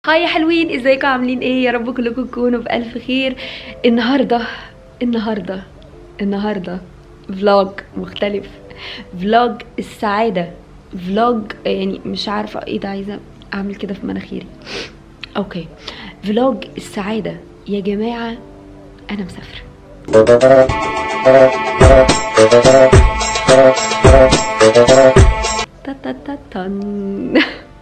هاي يا حلوين ازيكم عاملين ايه يا رب كلكم تكونوا بألف خير النهارده النهارده النهارده فلوج مختلف فلوج السعادة فلوج يعني مش عارفة ايه ده عايزة اعمل كده في مناخيري اوكي فلوج السعادة يا جماعة انا مسافرة تا تا تا تن.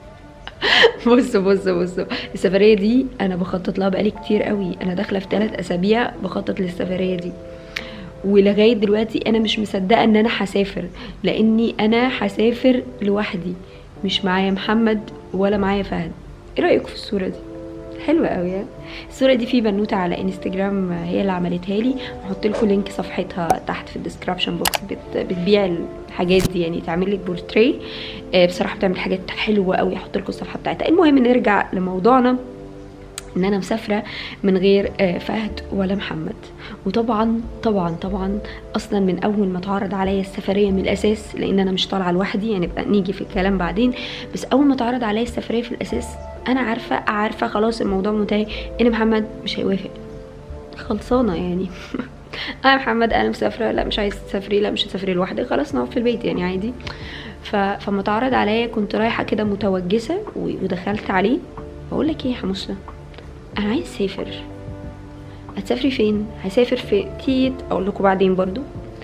بصوا بصوا بصوا السفرية دي أنا بخطط لها بقالي كتير قوي أنا داخلة في ثلاث أسابيع بخطط للسفرية دي ولغاية دلوقتي أنا مش مصدقة إن أنا هسافر لأني أنا هسافر لوحدي مش معايا محمد ولا معايا فهد إيه رأيكم في الصورة دي؟ حلوة قوي ها؟ الصورة دي في بنوتة على انستجرام هي اللي عملتها لي هحط لكم لينك صفحتها تحت في الديسكربشن بوكس بت بتبيع الحاجات دي يعني تعمل لك بورتريه آه، بصراحة بتعمل حاجات حلوة قوي هحط لكم الصفحة بتاعتها المهم نرجع لموضوعنا ان انا مسافره من غير آه، فهد ولا محمد وطبعا طبعا طبعا اصلا من اول ما اتعرض عليا السفريه من الاساس لان انا مش طالعه لوحدي يعني بقى نيجي في الكلام بعدين بس اول ما اتعرض عليا السفريه في الاساس انا عارفه عارفه خلاص الموضوع منتهي ان محمد مش هيوافق خلصانه يعني انا محمد انا مسافره لا مش عايز تسافري لا مش هتسافري لوحدك خلاص نقعد في البيت يعني عادي ف... فما اتعرض عليا كنت رايحه كده متوجسه و- ودخلت عليه بقول لك ايه يا حموسه انا عايز اسافر هتسافري فين هسافر في تيت اقول لكم بعدين برضو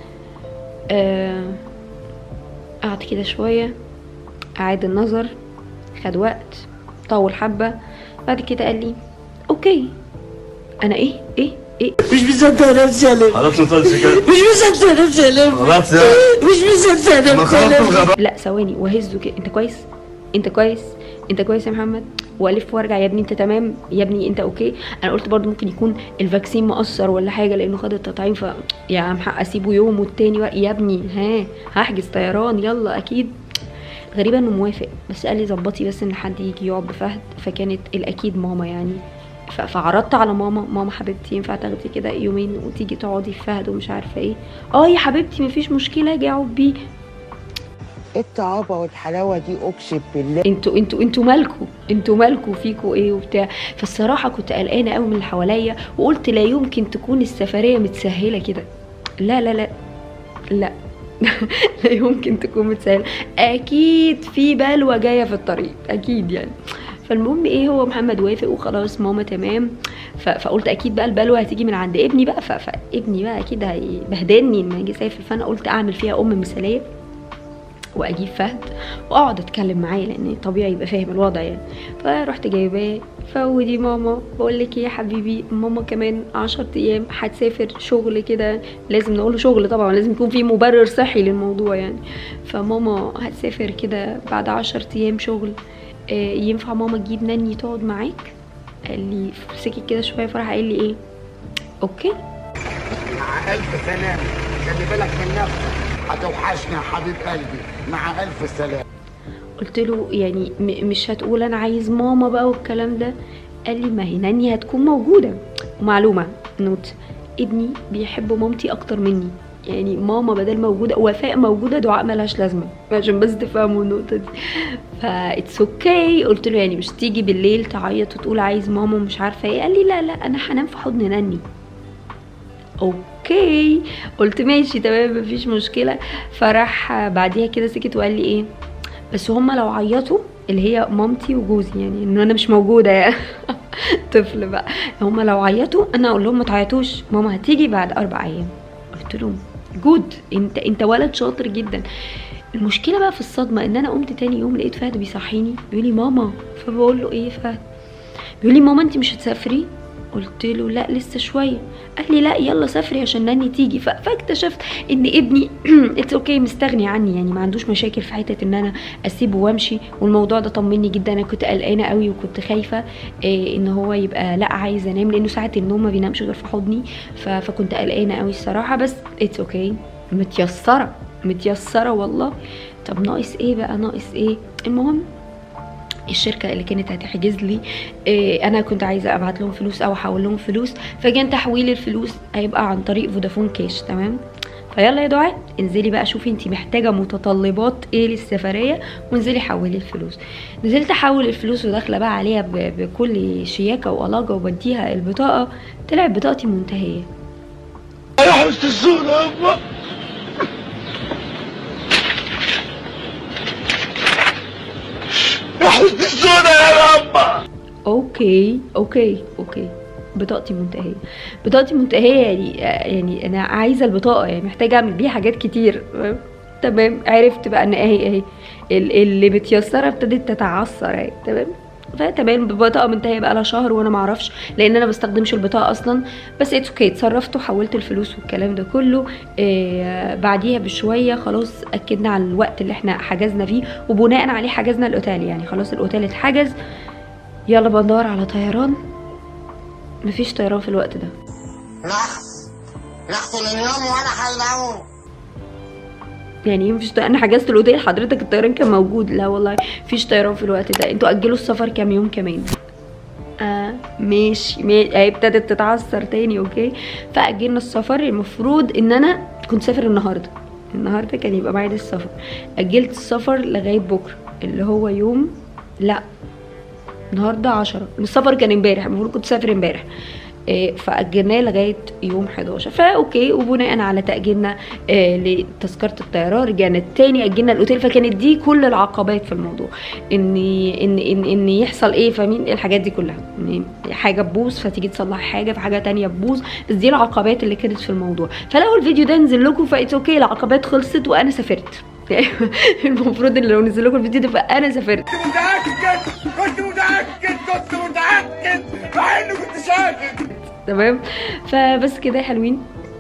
آه، قعد كده شويه اعاد النظر خد وقت طول حبه بعد كده قال لي اوكي انا ايه ايه ايه مش مصدق نفسي يا ليل خلاص نخلص كده مش مصدق نفسي يا ليل خلاص يا مش مصدق ما نفسي يا خلاص ليل الغباء لا ثواني وهزه كده انت كويس انت كويس انت كويس يا محمد والف وارجع يا ابني انت تمام يا ابني انت اوكي انا قلت برضو ممكن يكون الفاكسين مؤثر ولا حاجه لانه خد التطعيم ف يا عم حق اسيبه يوم والتاني و... يا ابني ها هحجز طيران يلا اكيد غريبة انه موافق بس قال لي ظبطي بس ان حد يجي يقعد بفهد فكانت الاكيد ماما يعني ف- فعرضت على ماما ماما حبيبتي ينفع تاخدي كده يومين وتيجي تقعدي في فهد ومش عارفه ايه اه يا حبيبتي مفيش مشكله اجي اقعد بيه ايه الطعابه والحلاوه دي اقسم بالله انتوا انتوا انتوا مالكوا انتوا مالكوا فيكوا ايه وبتاع فالصراحه كنت قلقانه قوي من اللي حواليا وقلت لا يمكن تكون السفريه متسهله كده لا لا لا لا لا يمكن تكون متسهله اكيد في بلوه جايه في الطريق اكيد يعني فالمهم ايه هو محمد وافق وخلاص ماما تمام ف- فقلت اكيد بقى البلوه هتيجي من عند ابني بقى ف- فابني بقى اكيد هيبهدلني لما يجي يسافر فانا قلت اعمل فيها ام مثاليه واجيب فهد واقعد اتكلم معاه لان طبيعي يبقى فاهم الوضع يعني فرحت جايباه فودي ماما بقول لك ايه يا حبيبي ماما كمان عشر ايام هتسافر شغل كده لازم نقوله شغل طبعا لازم يكون في مبرر صحي للموضوع يعني فماما هتسافر كده بعد عشر ايام شغل آه، ينفع ماما تجيب ناني تقعد معاك قال لي سكت كده شويه فراح قال لي ايه اوكي مع ألف سلامة خلي بالك من نفسك هتوحشني يا حبيب قلبي مع ألف سلامة قلت له يعني م- مش هتقول انا عايز ماما بقى والكلام ده قال لي ما هي ناني هتكون موجوده ومعلومه نوت ابني بيحب مامتي اكتر مني يعني ماما بدل موجوده وفاء موجوده دعاء ملهاش لازمه عشان بس تفهموا النقطه دي فا اتس اوكي قلت له يعني مش تيجي بالليل تعيط وتقول عايز ماما ومش عارفه ايه قال لي لا لا انا هنام في حضن ناني اوكي قلت ماشي تمام مفيش مشكله فراح بعديها كده سكت وقال لي ايه بس هما لو عيطوا اللي هي مامتي وجوزي يعني ان انا مش موجوده يعني طفل بقى هما لو عيطوا انا اقول لهم ما تعيطوش ماما هتيجي بعد اربع ايام قلت لهم جود انت انت ولد شاطر جدا المشكله بقى في الصدمه ان انا قمت تاني يوم لقيت فهد بيصحيني بيقول لي ماما فبقول له ايه يا فهد بيقول لي ماما انت مش هتسافري قلت له لا لسه شويه قال لي لا يلا سافري عشان ناني تيجي ف- فاكتشفت ان ابني اتس اوكي مستغني عني يعني ما عندوش مشاكل في حته ان انا اسيبه وامشي والموضوع ده طمني جدا انا كنت قلقانه قوي وكنت خايفه إيه ان هو يبقى لا عايز انام لانه ساعه النوم ما بينامش غير في حضني ف- فكنت قلقانه قوي الصراحه بس اتس اوكي متيسره متيسره والله طب ناقص ايه بقى ناقص ايه المهم الشركه اللي كانت هتحجز لي إيه انا كنت عايزه ابعت لهم فلوس او احول لهم فلوس فكان تحويل الفلوس هيبقى عن طريق فودافون كاش تمام فيلا يا دعاء انزلي بقى شوفي انت محتاجه متطلبات ايه للسفريه وانزلي حولي الفلوس نزلت احول الفلوس وداخله بقى عليها ب- بكل شياكه وألاجة وبديها البطاقه طلعت بطاقتي منتهيه يا حسن الصورة يابا يا حسن الصورة يا يابا اوكي اوكي اوكي بطاقتي منتهيه بطاقتي منتهيه يعني يعني انا عايزه البطاقه يعني محتاجه اعمل بيها حاجات كتير تمام عرفت بقى ان اهي اهي ال- اللي متيسره ابتدت تتعثر اهي تمام فتمام البطاقه منتهيه بقى لها شهر وانا معرفش لان انا بستخدمش البطاقه اصلا بس اتس اوكي اتصرفت وحولت الفلوس والكلام ده كله إيه بعديها بشويه خلاص اكدنا على الوقت اللي احنا حجزنا فيه وبناء عليه حجزنا الاوتيل يعني خلاص الاوتيل اتحجز يلا بقى ندور على طيران مفيش طيران في الوقت ده نحس نحس اليوم وانا حيلعون يعني ايه مفيش طيران انا حجزت الاوتيل حضرتك الطيران كان موجود لا والله مفيش طيران في الوقت ده انتوا اجلوا السفر كام يوم كمان آه ماشي ماشي اهي ابتدت تتعثر تاني اوكي فاجلنا السفر المفروض ان انا كنت سافر النهارده النهارده كان يبقى ميعاد السفر اجلت السفر لغايه بكره اللي هو يوم لا النهارده عشرة السفر كان امبارح المفروض كنت سافر امبارح إيه، فاجلناه لغايه يوم 11 فاوكي وبناء على تاجيلنا آه، لتذكره الطيران رجعنا تاني اجلنا الاوتيل فكانت دي كل العقبات في الموضوع ان ان ان, إن يحصل ايه فاهمين الحاجات دي كلها ان حاجه تبوظ فتيجي تصلح حاجه في حاجه تانية تبوظ بس دي العقبات اللي كانت في الموضوع فلو الفيديو ده نزل لكم فايتس اوكي العقبات خلصت وانا سافرت المفروض ان لو نزل لكم الفيديو ده فانا سافرت كنت متأكد كنت متأكد كنت متأكد مع اني كنت ساكت تمام فبس كده يا حلوين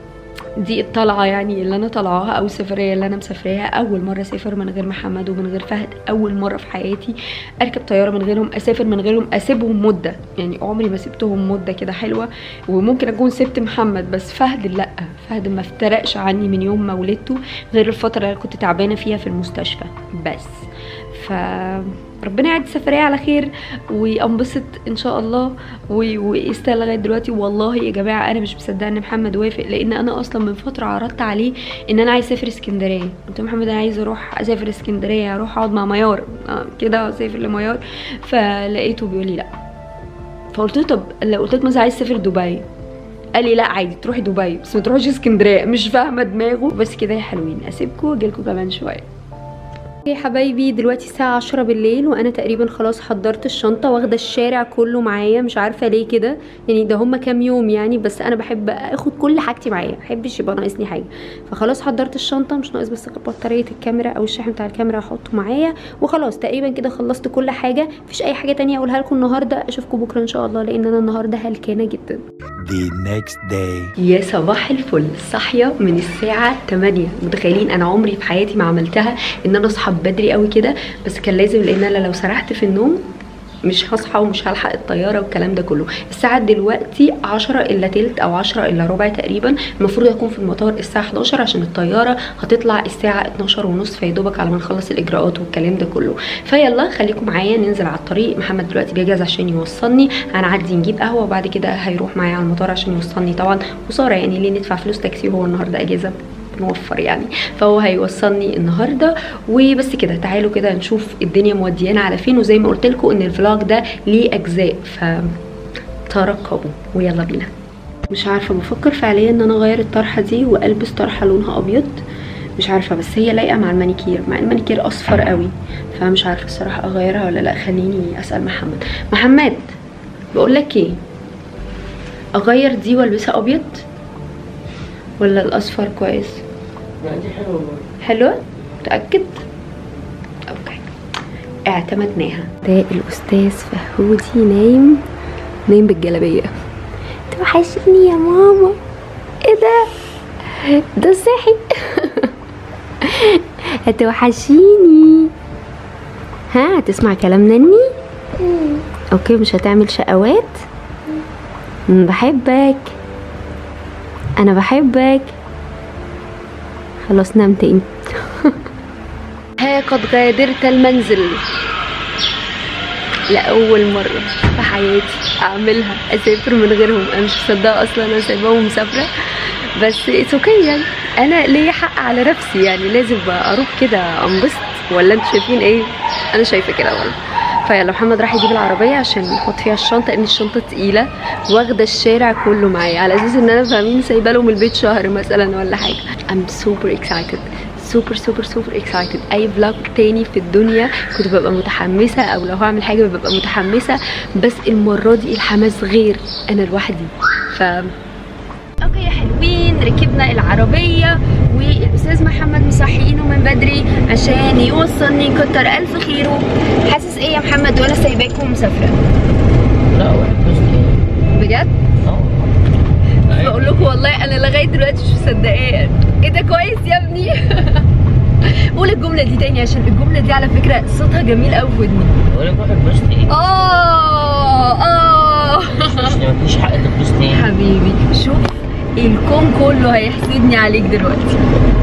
دي الطلعة يعني اللي أنا طالعاها أو السفرية اللي أنا مسافراها أول مرة أسافر من غير محمد ومن غير فهد أول مرة في حياتي أركب طيارة من غيرهم أسافر من غيرهم أسيبهم مدة يعني عمري ما سبتهم مدة كده حلوة وممكن أكون سبت محمد بس فهد لأ فهد ما افترقش عني من يوم ما ولدته غير الفترة اللي كنت تعبانة فيها في المستشفى بس ف ربنا يعدي السفرية على خير وانبسط ان شاء الله و- واستاهل لغايه دلوقتي والله يا جماعه انا مش مصدقه ان محمد وافق لان انا اصلا من فتره عرضت عليه ان انا عايز اسافر اسكندريه قلت له محمد انا عايز اروح اسافر اسكندريه اروح اقعد مع ميار آه، كده اسافر لميار فلقيته بيقول لي لا فقلت له طب لو قلت لك مثلا عايز تسافر دبي قال لي لا عادي تروحي دبي بس ما تروحيش اسكندريه مش فاهمه دماغه بس كده يا حلوين اسيبكم واجيلكم كمان شويه يا حبايبي دلوقتي الساعة عشرة بالليل وأنا تقريبا خلاص حضرت الشنطة واخدة الشارع كله معايا مش عارفة ليه كده يعني ده هما كام يوم يعني بس أنا بحب اخد كل حاجتي معايا محبش يبقى ناقصني حاجة فخلاص حضرت الشنطة مش ناقص بس غير بطارية الكاميرا أو الشاحن بتاع الكاميرا أحطه معايا وخلاص تقريبا كده خلصت كل حاجة مفيش أي حاجة تانية أقولها لكم النهاردة أشوفكم بكرة إن شاء الله لأن أنا النهاردة هلكانة جدا the next day. يا صباح الفل صاحيه من الساعه 8 متخيلين انا عمري في حياتي ما عملتها ان انا اصحى بدري قوي كده بس كان لازم لان انا لو سرحت في النوم مش هصحى ومش هلحق الطياره والكلام ده كله الساعه دلوقتي 10 الا تلت او 10 الا ربع تقريبا المفروض اكون في المطار الساعه 11 عشان الطياره هتطلع الساعه 12 ونص فيدوبك على ما نخلص الاجراءات والكلام ده كله فيلا خليكم معايا ننزل على الطريق محمد دلوقتي بيجهز عشان يوصلني هنعدي نجيب قهوه وبعد كده هيروح معايا على المطار عشان يوصلني طبعا وساره يعني ليه ندفع فلوس تاكسي وهو النهارده اجازه نوفر يعني فهو هيوصلني النهارده وبس كده تعالوا كده نشوف الدنيا موديانا على فين وزي ما قلت لكم ان الفلوج ده ليه اجزاء فترقبوا ويلا بينا مش عارفه بفكر فعليا ان انا اغير الطرحه دي والبس طرحه لونها ابيض مش عارفه بس هي لايقه مع المانيكير مع المانيكير اصفر قوي فمش عارفه الصراحه اغيرها ولا لا خليني اسال محمد محمد بقول لك ايه اغير دي والبسها ابيض ولا الاصفر كويس حلوه متاكد اوكي اعتمدناها ده الاستاذ فهودي نايم نايم بالجلابيه توحشني يا ماما ايه ده ده صحي هتوحشيني ها هتسمع كلام نني اوكي مش هتعمل شقوات مم، بحبك انا بحبك خلاص نام تاني ها قد غادرت المنزل لاول مره في حياتي اعملها اسافر من غيرهم انا مش مصدقه اصلا انا سايباهم ومسافره بس اتس اوكي يعني انا ليا حق على نفسي يعني لازم بقى اروح كده انبسط ولا انتوا شايفين ايه انا شايفه كده برضه فيلا محمد راح يجيب العربيه عشان نحط فيها الشنطه لان الشنطه تقيله واخده الشارع كله معايا على اساس ان انا فاهمين سايبه لهم البيت شهر مثلا ولا حاجه I'm super excited سوبر سوبر سوبر اكسايتد اي فلوج تاني في الدنيا كنت ببقى متحمسه او لو هعمل حاجه ببقى متحمسه بس المره دي الحماس غير انا لوحدي ف اوكي يا حلوين ركبنا العربيه والاستاذ محمد مصحيينه من بدري عشان يوصلني كتر الف خيره حاسس ايه يا محمد وانا سايباكم مسافره لا واحد بس بجد اه بقول لكم والله انا لغايه دلوقتي مش مصدقاه ايه ده كويس يا ابني قول الجمله دي تاني عشان الجمله دي على فكره صوتها جميل قوي في ودني بقول لك واحد بس ايه اه اه يعني مفيش حق تفلوس تاني حبيبي شوف الكون كله هيحسدني عليك دلوقتي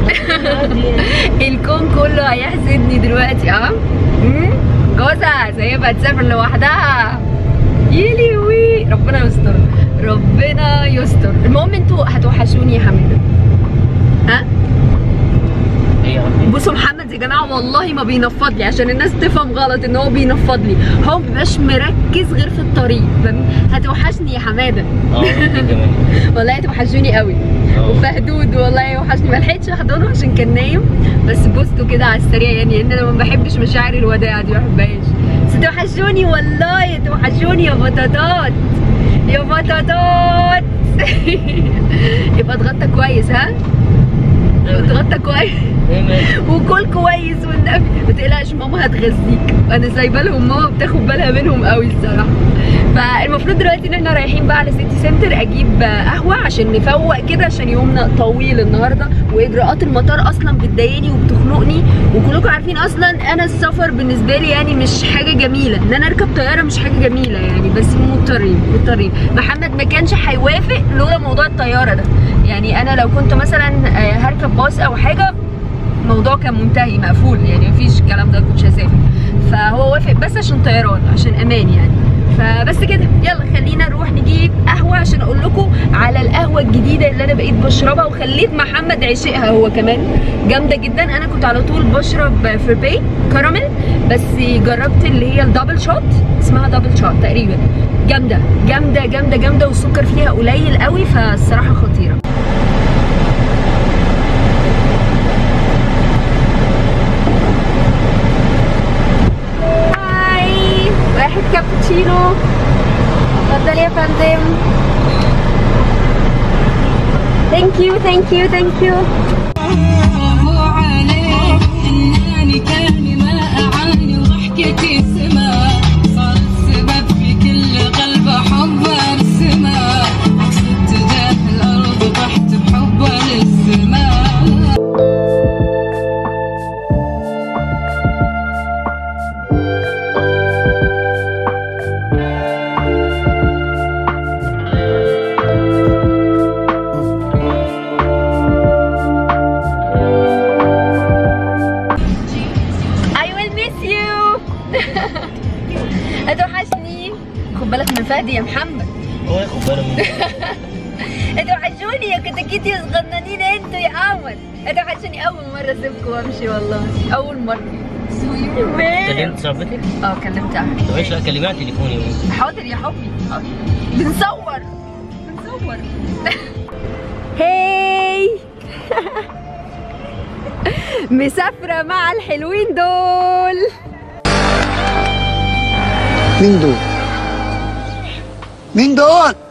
الكون كله هيحسدني دلوقتي اه أمم؟ جوزها سايبها تسافر لوحدها يلي وي ربنا يستر ربنا يستر المهم انتوا هتوحشوني يا حماده ها ايه يا عم بصوا محمد يا جماعه والله ما بينفض لي عشان الناس تفهم غلط ان هو بينفض لي هو ما بيبقاش مركز غير في الطريق فاهم؟ هتوحشني يا حماده اه انت كمان والله هتوحشوني قوي اه. وفهدود والله وحشني ما لحقتش احضنه عشان كان نايم بس بوسته كده على السريع يعني ان انا ما بحبش مشاعر الوداع دي ما بحبهاش بس توحشوني والله توحشوني يا بطاطات يا بطاطات يبقى اتغطى كويس ها اتغطى كويس ايه مالك؟ وكل كويس والنبي ما تقلقش ماما هتغذيك انا سايبه لهم ماما بتاخد بالها منهم قوي الصراحه فالمفروض دلوقتي ان احنا رايحين بقى على سيتي سنتر اجيب قهوه عشان نفوق كده عشان يومنا طويل النهارده واجراءات المطار اصلا بتضايقني وبتخنقني وكلكم عارفين اصلا انا السفر بالنسبه لي يعني مش حاجه جميله ان انا اركب طياره مش حاجه جميله يعني بس مضطرين مضطرين محمد ما كانش هيوافق لولا موضوع الطياره ده يعني انا لو كنت مثلا آه، هركب باص او حاجه الموضوع كان منتهي مقفول يعني مفيش الكلام ده كنتش هسافر فهو وافق بس عشان طيران عشان امان يعني فبس كده يلا خلينا نروح نجيب قهوه عشان اقول لكم على القهوه الجديده اللي انا بقيت بشربها وخليت محمد عشقها هو كمان جامده جدا انا كنت على طول بشرب فربي كراميل بس جربت اللي هي الدبل شوت اسمها دبل شوت تقريبا جامده جامده جامده جامده والسكر فيها قليل قوي فالصراحه خطيره هاي واحد كابتشينو اتفضل يا فندم ثانك يو ثانك يو ثانك يو الله عليك انني كاني ما اعاني وضحكتي سما صار السبب في كل قلب حب السما عكست تجاه الارض طحت بحب للسماء I will miss you هتوحشني خد بالك من فهدي يا محمد هو ياخد باله مني هتوحشوني يا كتاكيت يا صغننين انتوا يا اول هتوحشوني اول مره اسيبكم وامشي والله اول مره كلمت صاحبتك؟ اه كلمتها طب ايش لا كلميها على تليفوني يوم حاضر يا حبي حاضر. بنصور بنصور هاي مسافرة مع الحلوين دول مين دول؟ مين دول؟